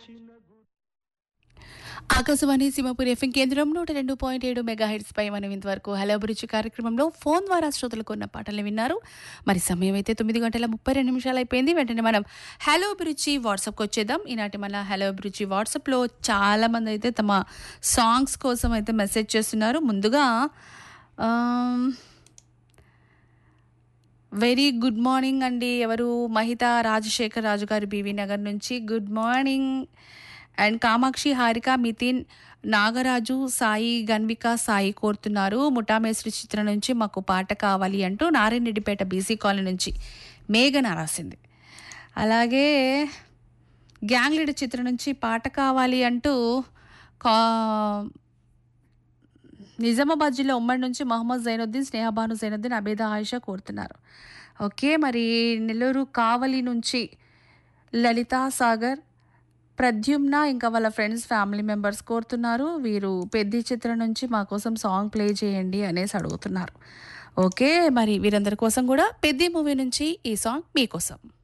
Akashvani Simhapur FM కేంద్రం నూట రెండు పాయింట్ ఏడు మెగా హెడ్స్ పై మనం ఇంతవరకు హలో అభిరుచి కార్యక్రమంలో ఫోన్ ద్వారా శ్రోతలకు ఉన్న పాటలు విన్నారు మరి సమయం అయితే తొమ్మిది గంటల ముప్పై రెండు నిమిషాలు అయిపోయింది వెంటనే మనం హలో అభిరుచి వాట్సాప్కి వచ్చేద్దాం ఈనాటి మన హలో అభిరుచి వాట్సాప్లో చాలా మంది అయితే తమ సాంగ్స్ కోసం అయితే మెసేజ్ చేస్తున్నారు ముందుగా ఆమ్, వెరీ గుడ్ మార్నింగ్ అండి ఎవరు మహిత రాజశేఖర్ రాజు గారు బీవీ నగర్ నుంచి good morning and Kamakshi Harika Mithin Nagaraju Sai Ganvika Sai కోరుతున్నారు ముఠామేశ్వరి చిత్రం నుంచి మాకు పాట కావాలి అంటూ నారాయణరెడ్డిపేట బీసీ కాలనీ నుంచి మేఘన రాసింది అలాగే గ్యాంగ్ లీడర్ చిత్రం నుంచి పాట కావాలి అంటూ కా నిజామాబాద్ జిల్లా ఉమ్మడి నుంచి మహమ్మద్ జైనుద్దీన్ స్నేహబాను జైనుద్దీన్ అబేద ఆయిషా కోరుతున్నారు ఓకే మరి నెల్లూరు కావలి నుంచి లలిత సాగర్ ప్రద్యుమ్న ఇంకా వాళ్ళ ఫ్రెండ్స్ ఫ్యామిలీ మెంబర్స్ కోరుతున్నారు వీరు పెద్ది చిత్రం నుంచి మా కోసం సాంగ్ ప్లే చేయండి అనేసి అడుగుతున్నారు ఓకే మరి వీరందరి కోసం కూడా పెద్ది మూవీ నుంచి ఈ సాంగ్ మీకోసం